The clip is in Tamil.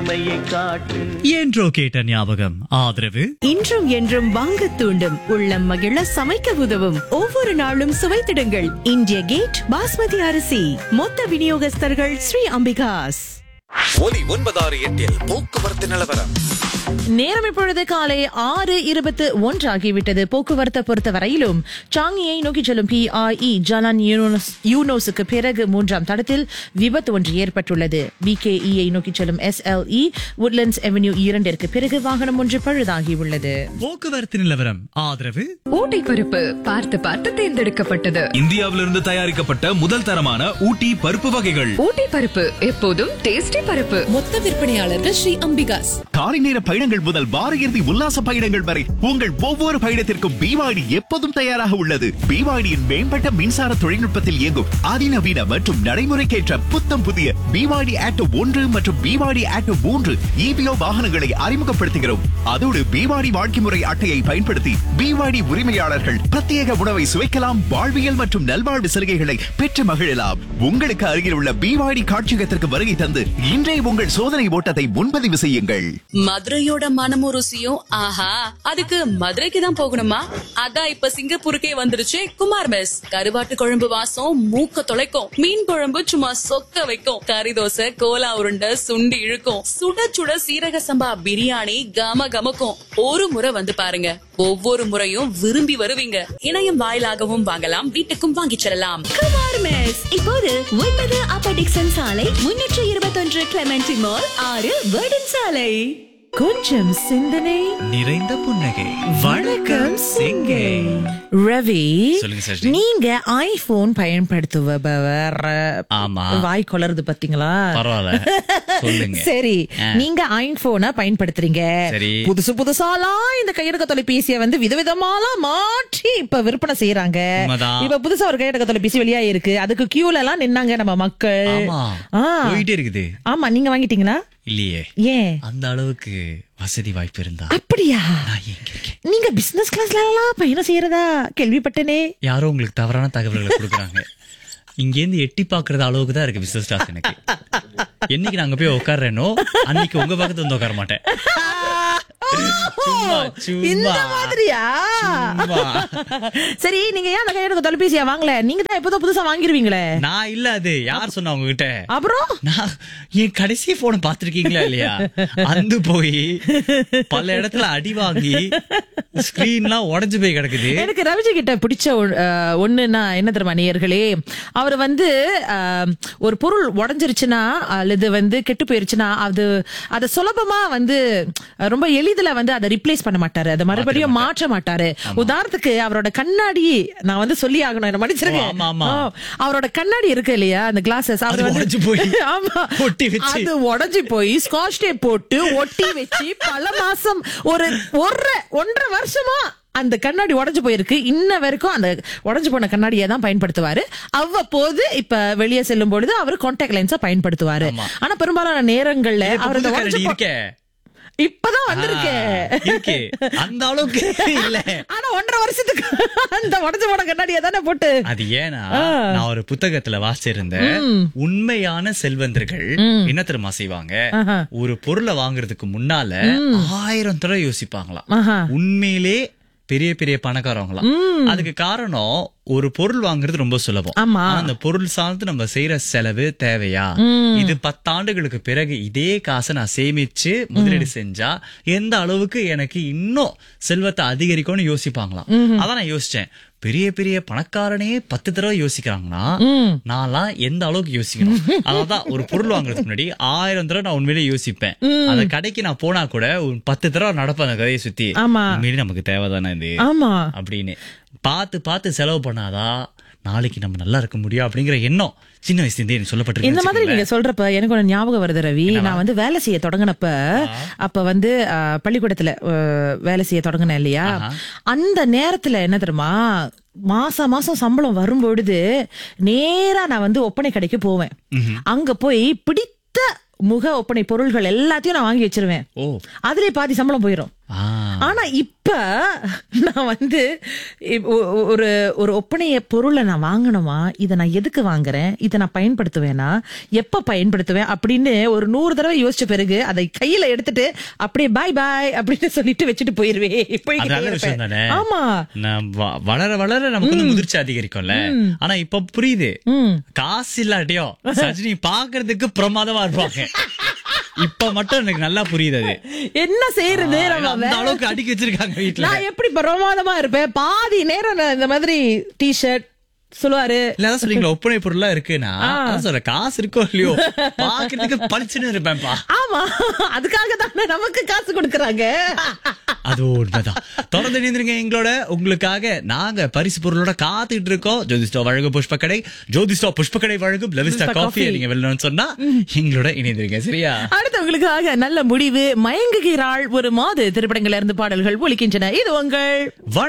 திறமையை காட்டு என்றோ கேட்ட ஞாபகம் ஆதரவு இன்றும் என்றும் வாங்க தூண்டும் உள்ளம் மகிழ சமைக்க உதவும் ஒவ்வொரு நாளும் சுவைத்திடுங்கள் இந்திய கேட் பாஸ்மதி அரிசி மொத்த விநியோகஸ்தர்கள் ஸ்ரீ அம்பிகாஸ் ஒலி ஒன்பதாறு எட்டில் போக்குவரத்து நிலவரம் நேரம் இப்பொழுது காலை ஆறு இருபத்து ஒன்று ஆகிவிட்டது போக்குவரத்தை பொறுத்த வரையிலும் சாங்கியை நோக்கி செல்லும் பிஐஇ ஜலான் யூனோஸ் யூனோஸுக்கு பிறகு மூன்றாம் தடத்தில் விபத்து ஒன்று ஏற்பட்டுள்ளது பிகேஇயை நோக்கி செல்லும் எஸ்எல்இ உட்லண்ட்ஸ் அவென்யூ இரண்டிற்கு பிறகு வாகனம் ஒன்று பழுதாகியுள்ளது போக்குவரத்து நிலவரம் ஆதரவு ஊட்டி பருப்பு பார்த்து பார்த்து தேர்ந்தெடுக்கப்பட்டது இந்தியாவிலிருந்து தயாரிக்கப்பட்ட முதல் தரமான ஊட்டி பருப்பு வகைகள் ஊட்டி பருப்பு எப்போதும் டேஸ்டி பருப்பு மொத்த விற்பனையாளர்கள் ஸ்ரீ அம்பிகாஸ் காலை நேர பயணங்கள் முதல் வார இறுதி உல்லாச பயணங்கள் வரை உங்கள் ஒவ்வொரு பயணத்திற்கும் பிவாடி எப்போதும் தயாராக உள்ளது பிவாடியின் மேம்பட்ட மின்சார தொழில்நுட்பத்தில் இயங்கும் அதிநவீன மற்றும் நடைமுறைக்கேற்ற புத்தம் புதிய பிவாடி ஆட்டோ ஒன்று மற்றும் பிவாடி ஆட்டோ மூன்று இபிஓ வாகனங்களை அறிமுகப்படுத்துகிறோம் அதோடு பிவாடி வாழ்க்கை முறை அட்டையை பயன்படுத்தி பிவாடி உரிமையாளர்கள் பிரத்யேக உணவை சுவைக்கலாம் வாழ்வியல் மற்றும் நல்வாழ்வு சலுகைகளை பெற்று மகிழலாம் உங்களுக்கு அருகில் உள்ள பிவாடி காட்சியகத்திற்கு வருகை தந்து இன்றே உங்கள் சோதனை ஓட்டத்தை முன்பதிவு செய்யுங்கள் மதுரையோட மனமும் ருசியும் ஆஹா அதுக்கு மதுரைக்கு தான் போகணுமா அதான் இப்ப சிங்கப்பூருக்கே வந்துருச்சு குமார் மெஸ் கருவாட்டு குழம்பு வாசம் மூக்க தொலைக்கும் மீன் குழம்பு சும்மா சொக்க வைக்கும் கறி தோசை கோலா உருண்டை சுண்டி இழுக்கும் சுட சுட சீரக சம்பா பிரியாணி கம கமக்கும் ஒரு முறை வந்து பாருங்க ஒவ்வொரு முறையும் விரும்பி வருவீங்க இணையம் வாயிலாகவும் வாங்கலாம் வீட்டுக்கும் வாங்கிச் செல்லலாம் குமார் மெஸ் இப்போது ஒன்பது அப்ப டிக்சன் சாலை முன்னூற்று இருபத்தொன்று கிளமெண்டி மால் ஆறு வேர்டன் சாலை கொஞ்சம் சிந்தனை நிறைந்த புன்னகை வணக்கம் சிங்கை ரவி சொல்லுங்க சஷ்டி. நீங்க ஐபோன் பயன்படுத்துபவர் ஆமா. வாய் கொளருது பாத்தீங்களா பரவாயில்ல சொல்லுங்க சரி ஆ. நீங்க ஐபோனை பயன்படுத்துறீங்க சரி. புதுசு புதுசாலாம் இந்த கையடக்க தொலைபேசியை வந்து விதவிதமாலாம் மாற்றி இப்ப விற்பனை செய்யறாங்க உண்மைதான். இப்ப புதுசா ஒரு கையடக்க தொலைபேசி வெளியா இருக்கு அதுக்கு கியூல எல்லாம் நின்னாங்க நம்ம மக்கள் ஆமா ஆ. போயிட்டே இருக்குது ஆமா நீங்க வாங்கிட்டீங்களா இல்லையே ஏன் அந்த அளவுக்கு வசதி வாய்ப்பு இருந்தா அப்படியா நான் எங்க இருக்கேன் நீங்க பிசினஸ் கிளாஸ்ல எல்லாம் பயணம் செய்யறதா கேள்விப்பட்டனே யாரோ உங்களுக்கு தவறான தகவல்களை கொடுக்குறாங்க இங்கேருந்து எட்டி பாக்குறது அளவுக்கு தான் இருக்கு பிசினஸ் கிளாஸ் எனக்கு என்னைக்கு நான் அங்க போய் உட்கார்றேனோ அன்னைக்கு உங்க பக்கத்துல வந்து உட்கார மாட்டேன் சும்மா, சும்மா. இந்த மாதிரியா சும்மா. சரி நீங்க ஏன் அந்த கையெழுத்து தொலைபேசியா வாங்கல நீங்க தான் எப்போதும் புதுசா வாங்கிருவீங்களே நான் இல்ல அது யார் சொன்னா உங்ககிட்ட அப்புறம் நான் என் கடைசி போன பாத்திருக்கீங்களா இல்லையா அந்து போய் பல இடத்துல அடி வாங்கி ஸ்கிரீன்லாம் உடைஞ்சு போய் கிடக்குது எனக்கு ரவிஜி கிட்ட பிடிச்ச ஒ- அஹ், ஒண்ணுன்னா என்ன தெரியுமா நேயர்களே அவர் வந்து அஹ், ஒரு பொருள் உடஞ்சிருச்சுன்னா அல்லது வந்து கெட்டு போயிருச்சுன்னா அது அதை சுலபமா வந்து அஹ், ரொம்ப எளிதில வந்து அதை ரிப்ளேஸ் பண்ண மாட்டாரு அதை மறுபடியும் மாற்ற மாட்டாரு உதாரணத்துக்கு அவரோட கண்ணாடி நான் வந்து சொல்லி ஆகணும் என்ன மன்னிச்சிருங்க ஓ, ஆமா, ஆமா. ஆ, அவரோட கண்ணாடி இருக்கு இல்லையா அந்த கிளாஸஸ் அது உடைஞ்சு போய் ஆமா ஒட்டி வச்சு. அது உடைஞ்சு போய் ஸ்காட்ச் டேப் போட்டு ஒட்டி வச்சு பல மாசம் ஒரு ஒரு ஒன்றரை வருஷமா அந்த கண்ணாடி உடைஞ்சு போயிருக்கு இன்ன வரைக்கும் அந்த உடைஞ்சு போன கண்ணாடியை தான் பயன்படுத்துவாரு அவ்வப்போது இப்ப வெளியே செல்லும் பொழுது அவர் கான்டாக்ட் லென்ஸா பயன்படுத்துவாரு ஆனா பெரும்பாலான நேரங்கள்ல இப்ப அவர் இந்த புது உடைஞ்சு கரடி போ- இருக்கே இப்பதான் வந்திருக்கு ஆ, இருக்கு அந்த அளவுக்கு இல்ல ஆனா ஒன்றரை வருஷத்துக்கு அந்த உடைஞ்சு போன கண்ணாடியை தானே போட்டு அது ஏன்னா நான் ஒரு புத்தகத்துல வாசிச்சிருந்தேன் உண்மையான செல்வந்தர்கள் என்ன தெரியுமா செய்வாங்க ஆஹா. ஒரு பொருளை வாங்குறதுக்கு முன்னால ஆயிரம் தடவை யோசிப்பாங்களாம் ஆஹா. உண்மையிலே பெரிய பெரிய பணக்காரவங்களாம் அதுக்கு காரணம் ஒரு பொருள் வாங்குறது ரொம்ப சுலபம் ஆமா. ஆனா அந்த பொருள் சார்ந்து நம்ம செய்யற செலவு தேவையா இது பத்தாண்டுகளுக்கு பிறகு இதே காசை நான் சேமிச்சு முதலீடு செஞ்சா எந்த அளவுக்கு எனக்கு இன்னும் செல்வத்தை அதிகரிக்கும்னு யோசிப்பாங்களாம் அதான் நான் யோசிச்சேன் பெரிய பெரிய பணக்காரனே பத்து தடவை யோசிக்கிறாங்கன்னா நான்லாம் எந்த அளவுக்கு யோசிக்கணும் அதான் ஒரு பொருள் வாங்குறதுக்கு முன்னாடி ஆயிரம் தடவை நான் உண்மையிலே யோசிப்பேன் அந்த கடைக்கு நான் போனா கூட ஒரு பத்து தடவை நடப்பேன் அந்த கதையை சுத்தி ஆமா. உண்மையிலே நமக்கு தேவைதானே இது ஆமா அப்படின்னு பார்த்து பார்த்து செலவு பண்ணாதான் நாளைக்கு நம்ம நல்லா இருக்க முடியும் அப்படிங்கிற எண்ணம் சின்ன வயசுல இருந்தே எனக்கு சொல்லப்பட்டிருக்கு இந்த மாதிரி நீங்க சொல்றப்ப எனக்கு ஒண்ணு ஞாபகம் வருது ரவி நான் வந்து வேலை செய்ய தொடங்கினப்ப அப்ப வந்து அஹ், பள்ளிக்கூடத்துல அஹ், வேலை செய்ய தொடங்கினேன் இல்லையா அந்த நேரத்துல என்ன தெரியுமா மாசம் மாசம் சம்பளம் வரும்பொழுது நேரா நான் வந்து ஒப்பனை கடைக்கு போவேன் அங்க போய் பிடித்த முக ஒப்பனை பொருள்கள் எல்லாத்தையும் நான் வாங்கி வச்சிருவேன் ஓ அதுலயே பாதி சம்பளம் போயிரும் ஆ. ஆனா இப்ப நான் வந்து இப்- ஒ- ஒ- ஒரு ஒரு ஒப்பனைய பொருளை நான் வாங்கணுமா இதை நான் எதுக்கு வாங்குறேன் இதை நான் பயன்படுத்துவேனா எப்ப பயன்படுத்துவேன் அப்படின்னு ஒரு நூறு தடவை யோசிச்ச பிறகு அதை கையில எடுத்துட்டு அப்படியே பாய் பாய் அப்படின்னு சொல்லிட்டு வச்சுட்டு போயிருவேன் அது போய்கிட்டே நல்ல விஷயம் இருப்பேன். தானே ஆமா நான் வ- வளர வளர நமக்கு வந்து முதிர்ச்சி அதிகரிக்கும்ல ஆனா இப்ப புரியுது ம். காசு இல்லாட்டியோ சஜினி பாக்குறதுக்கு பிரமாதமா இருப்பாங்க இப்ப மட்டும் எனக்கு நல்லா புரியுது அது என்ன செய்யறது ஆ, நம்ம அந்த வேற- அளவுக்கு அடிக்க வச்சிருக்காங்க வீட்டுல நான் எப்படி பிரமாதமா இருப்பேன் பாதி நேரம் நான் இந்த மாதிரி டிஷர்ட் சொல்லுவாரு இல்ல அதான் சொல்றீங்களா ஒப்பனை பொருளா இருக்குன்னா அதான் சொல்றேன் காசு இருக்கோ இல்லையோ பாக்குறதுக்கு பளிச்சுன்னு இருப்பேன்ப்பா ஆமா அதுக்காக தானே நமக்கு காசு கொடுக்கறாங்க அது உண்மைதான் தொடர்ந்து இணைந்திருங்க எங்களோட உங்களுக்காக நாங்க பரிசு பொருளோட காத்துக்கிட்டு இருக்கோம் ஜோதிஸ்டோ வழங்கும் புஷ்பக்கடை ஜோதிஸ்டோ புஷ்பக்கடை வழங்கும் லெவிஸ்டா லெவிஸ்டா காஃபி coffee. நீங்க வெளிலன்னு சொன்னா எங்களோட இணைந்திருங்க சரியா அடுத்தவங்களுக்காக நல்ல முடிவு மயங்குகிறாள் ஒரு மாத திரைப்படங்கள்ல இருந்து பாடல்கள் ஒலிக்கின்றன இது உங்கள்